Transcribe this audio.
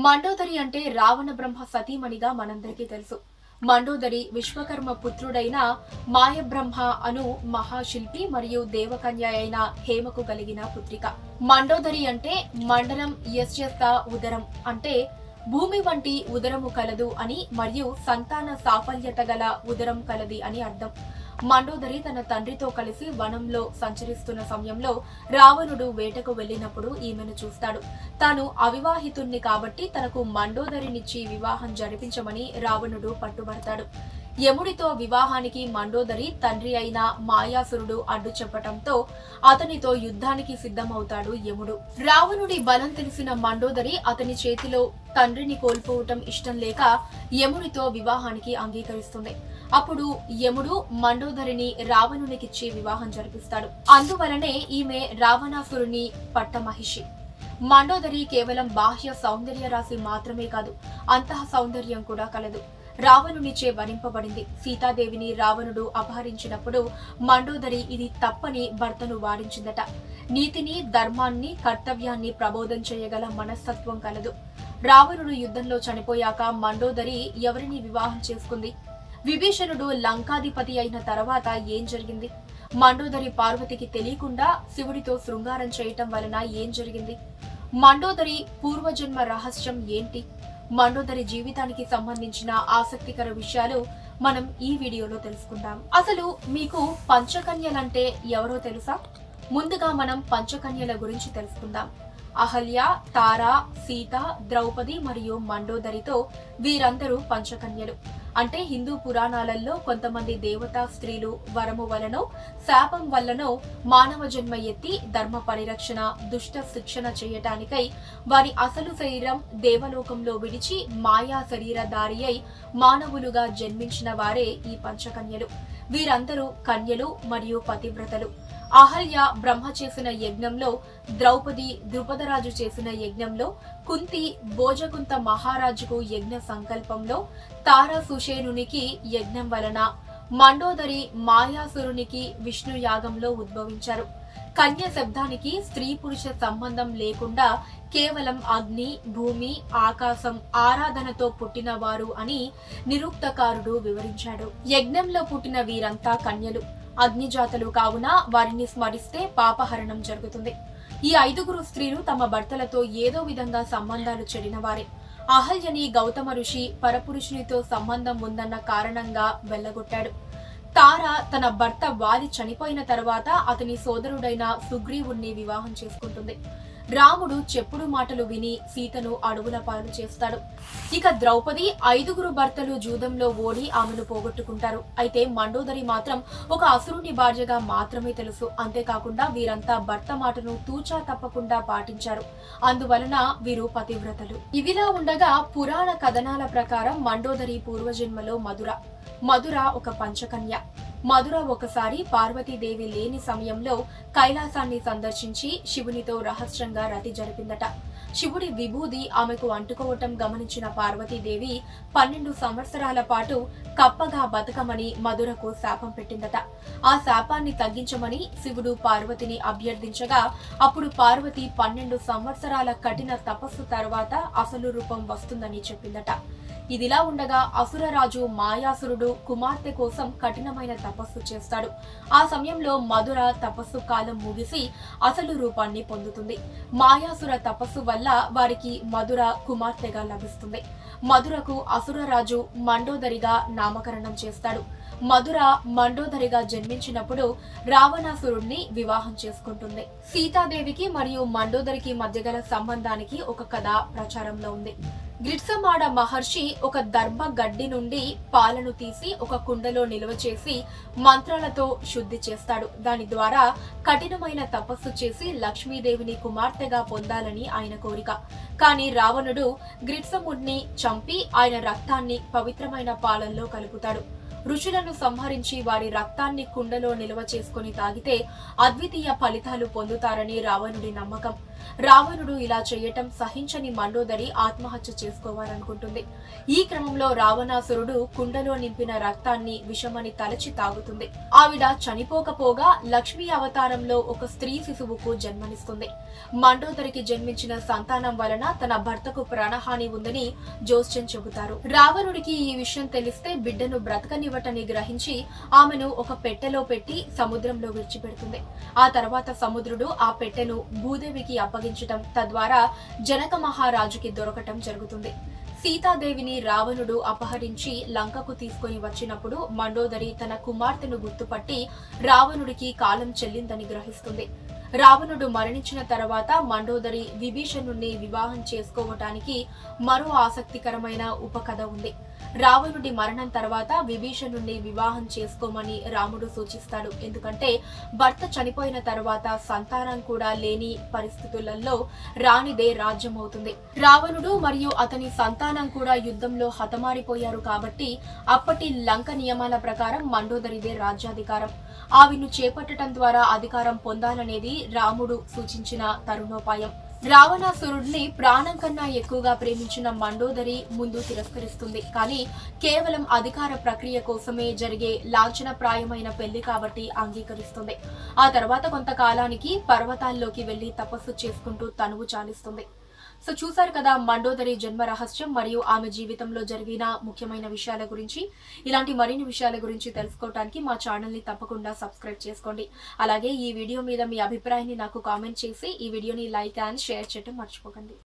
మండోదరి అంటే రావణ బ్రహ్మ సతీమణిగా మనందరికీ తెలుసు మండోదరి విశ్వకర్మ పుత్రుడైన మాయబ్రహ్మ అను మహాశిల్పి మరియు దేవకన్య అయిన హేమకు కలిగిన పుత్రిక మండోదరి అంటే మండలం యస్యస్త ఉదరం అంటే భూమి వంటి ఉదరము కలదు అని మరియు సంతాన సాఫల్యత గల ఉదరం కలది అని అర్థం మండోదరి తన తండ్రితో కలిసి వనంలో సంచరిస్తున్న సమయంలో రావణుడు వేటకు వెళ్ళినప్పుడు ఈమెను చూస్తాడు తాను అవివాహితుణ్ణి కాబట్టి తనకు మండోదరినిచ్చి వివాహం జరిపించమని రావణుడు పట్టుబడతాడు యముడితో వివాహానికి మండోదరి తండ్రి అయిన మాయాసురుడు అడ్డు చెప్పటంతో అతనితో యుద్ధానికి సిద్ధమవుతాడు యముడు రావణుడి బలం తెలిసిన మండోదరి అతని చేతిలో తండ్రిని కోల్పోవటం ఇష్టం లేక యముడితో వివాహానికి అంగీకరిస్తుంది అప్పుడు యముడు మండోదరిని రావణునికిచ్చి వివాహం జరిపిస్తాడు అందువలనే ఈమె రావణాసురుని పట్టమహిషి మండోదరి కేవలం బాహ్య సౌందర్య రాశి మాత్రమే కాదు అంతః సౌందర్యం కూడా కలదు రావణునిచే వరింపబడింది సీతాదేవిని రావణుడు అపహరించినప్పుడు మండోదరి ఇది తప్పని భర్తను వారించిందట నీతిని ధర్మాన్ని కర్తవ్యాన్ని ప్రబోధం చేయగల మనస్తత్వం కలదు రావణుడు యుద్ధంలో చనిపోయాక మండోదరి ఎవరిని వివాహం చేసుకుంది విభీషణుడు లంకాధిపతి అయిన తర్వాత ఏం జరిగింది మండోదరి పార్వతికి తెలియకుండా శివుడితో శృంగారం చేయటం వలన ఏం జరిగింది మండోదరి పూర్వజన్మ రహస్యం ఏంటి మండోదరి జీవితానికి సంబంధించిన ఆసక్తికర విషయాలు మనం ఈ వీడియోలో తెలుసుకుందాం అసలు మీకు పంచకన్యలంటే ఎవరో తెలుసా ముందుగా మనం పంచకన్యల గురించి తెలుసుకుందాం అహల్య తార సీత ద్రౌపది మరియు మండోదరితో వీరందరూ పంచకన్యలు అంటే హిందూ పురాణాలలో కొంతమంది దేవతా స్త్రీలు వరము వలనో శాపం వల్లనో మానవ జన్మ ఎత్తి ధర్మ పరిరక్షణ దుష్ట శిక్షణ చేయటానికై వారి అసలు శరీరం దేవలోకంలో విడిచి మాయా శరీరధారి అయి మానవులుగా జన్మించిన వారే ఈ పంచకన్యలు వీరందరూ కన్యలు మరియు పతివ్రతలు అహల్య బ్రహ్మ చేసిన యజ్ఞంలో ద్రౌపది ద్రుపదరాజు చేసిన యజ్ఞంలో కుంతి భోజకుంత మహారాజుకు యజ్ఞ సంకల్పంలో తారా సుషేనునికి యజ్ఞం వలన మండోదరి మాయాసురునికి విష్ణు యాగంలో ఉద్భవించారు కన్య శబ్దానికి స్త్రీ పురుష సంబంధం లేకుండా కేవలం అగ్ని భూమి ఆకాశం ఆరాధనతో పుట్టిన వారు అని నిరుక్తకారుడు వివరించాడు యజ్ఞంలో పుట్టిన వీరంతా కన్యలు అగ్నిజాతలు కావున వారిని స్మరిస్తే పాపహరణం జరుగుతుంది ఈ ఐదుగురు స్త్రీలు తమ భర్తలతో ఏదో విధంగా సంబంధాలు చెడిన వారే అహల్యని గౌతమ ఋషి పరపురుషునితో సంబంధం ఉందన్న కారణంగా వెళ్ళగొట్టాడు తార తన భర్త వాలి చనిపోయిన తర్వాత అతని సోదరుడైన సుగ్రీవుణ్ణి వివాహం చేసుకుంటుంది రాముడు చెప్పుడు మాటలు విని సీతను అడవుల పాలు చేస్తాడు ఇక ద్రౌపది ఐదుగురు భర్తలు జూదంలో ఓడి ఆమెను పోగొట్టుకుంటారు అయితే మండోదరి మాత్రం ఒక అసురుని భార్యగా మాత్రమే తెలుసు అంతేకాకుండా వీరంతా భర్త మాటను తూచా తప్పకుండా పాటించారు అందువలన వీరు పతివ్రతలు ఇవిలా ఉండగా పురాణ కథనాల ప్రకారం మండోదరి పూర్వజన్మలో మధుర మధుర ఒక పంచకన్య మధుర ఒకసారి పార్వతీదేవి లేని సమయంలో కైలాసాన్ని సందర్శించి శివునితో రహస్యంగా రతి జరిపిందట శివుడి విభూది ఆమెకు అంటుకోవటం గమనించిన పార్వతీదేవి పన్నెండు సంవత్సరాల పాటు కప్పగా బతకమని మధురకు శాపం పెట్టిందట ఆ శాపాన్ని తగ్గించమని శివుడు పార్వతిని అభ్యర్థించగా అప్పుడు పార్వతి పన్నెండు సంవత్సరాల కఠిన తపస్సు తర్వాత అసలు రూపం వస్తుందని చెప్పిందట ఇదిలా ఉండగా అసురరాజు మాయాసురుడు కుమార్తె కోసం కఠినమైన తపస్సు చేస్తాడు ఆ సమయంలో మధుర తపస్సు కాలం ముగిసి అసలు రూపాన్ని పొందుతుంది మాయాసుర తపస్సు వల్ల వారికి మధుర కుమార్తెగా లభిస్తుంది మధురకు అసురరాజు మండోదరిగా నామకరణం చేస్తాడు మధుర మండోదరిగా జన్మించినప్పుడు రావణాసురుణ్ణి వివాహం చేసుకుంటుంది సీతాదేవికి మరియు మండోదరికి మధ్య గల సంబంధానికి ఒక కథ ప్రచారంలో ఉంది గ్రిట్సమాడ మహర్షి ఒక దర్భ గడ్డి నుండి పాలను తీసి ఒక కుండలో నిల్వ చేసి మంత్రాలతో శుద్ధి చేస్తాడు దాని ద్వారా కఠినమైన తపస్సు చేసి లక్ష్మీదేవిని కుమార్తెగా పొందాలని ఆయన కోరిక కానీ రావణుడు గ్రిట్సముడిని చంపి ఆయన రక్తాన్ని పవిత్రమైన పాలల్లో కలుపుతాడు ఋషులను సంహరించి వారి రక్తాన్ని కుండలో నిల్వ చేసుకుని తాగితే అద్వితీయ ఫలితాలు పొందుతారని రావణుడి నమ్మకం రావణుడు ఇలా చేయటం సహించని మండోదరి ఆత్మహత్య చేసుకోవాలనుకుంటుంది ఈ క్రమంలో రావణాసురుడు కుండలో నింపిన రక్తాన్ని విషమని తలచి తాగుతుంది ఆవిడ చనిపోకపోగా లక్ష్మీ అవతారంలో ఒక స్త్రీ శిశువుకు జన్మనిస్తుంది మండోదరికి జన్మించిన సంతానం వలన తన భర్తకు ప్రాణహాని ఉందని జోస్యం చెబుతారు రావణుడికి ఈ విషయం తెలిస్తే బిడ్డను బ్రతకనివ్వటని గ్రహించి ఆమెను ఒక పెట్టెలో పెట్టి సముద్రంలో విడిచిపెడుతుంది ఆ తర్వాత సముద్రుడు ఆ పెట్టెను భూదేవికి అప్పగించటం తద్వారా జనక మహారాజుకి దొరకటం జరుగుతుంది సీతాదేవిని రావణుడు అపహరించి లంకకు తీసుకొని వచ్చినప్పుడు మండోదరి తన కుమార్తెను గుర్తుపట్టి రావణుడికి కాలం చెల్లిందని గ్రహిస్తుంది రావణుడు మరణించిన తర్వాత మండోదరి విభీషణుణ్ణి వివాహం చేసుకోవటానికి మరో ఆసక్తికరమైన ఉపకథ ఉంది రావణుడి మరణం తర్వాత విభీషణుణ్ణి వివాహం చేసుకోమని రాముడు సూచిస్తాడు ఎందుకంటే భర్త చనిపోయిన తర్వాత సంతానం కూడా లేని పరిస్థితులలో రాణిదే రాజ్యం అవుతుంది రావణుడు మరియు అతని సంతానం కూడా యుద్ధంలో హతమారిపోయారు కాబట్టి అప్పటి లంక నియమాల ప్రకారం మండోదరిదే రాజ్యాధికారం ఆవిను చేపట్టడం ద్వారా అధికారం పొందాలనేది రాముడు సూచించిన తరుణోపాయం రావణాసురుడిని ప్రాణం కన్నా ఎక్కువగా ప్రేమించిన మండోదరి ముందు తిరస్కరిస్తుంది కానీ కేవలం అధికార ప్రక్రియ కోసమే జరిగే లాంఛనప్రాయమైన పెళ్లి కాబట్టి అంగీకరిస్తుంది ఆ తర్వాత కొంతకాలానికి పర్వతాల్లోకి వెళ్లి తపస్సు చేసుకుంటూ తనువు చాలిస్తుంది సో చూసారు కదా మండోదరి జన్మ రహస్యం మరియు ఆమె జీవితంలో జరిగిన ముఖ్యమైన విషయాల గురించి ఇలాంటి మరిన్ని విషయాల గురించి తెలుసుకోవడానికి మా ఛానల్ ని తప్పకుండా సబ్స్క్రైబ్ చేసుకోండి అలాగే ఈ వీడియో మీద మీ అభిప్రాయాన్ని నాకు కామెంట్ చేసి ఈ వీడియోని లైక్ అండ్ షేర్ చేయడం మర్చిపోకండి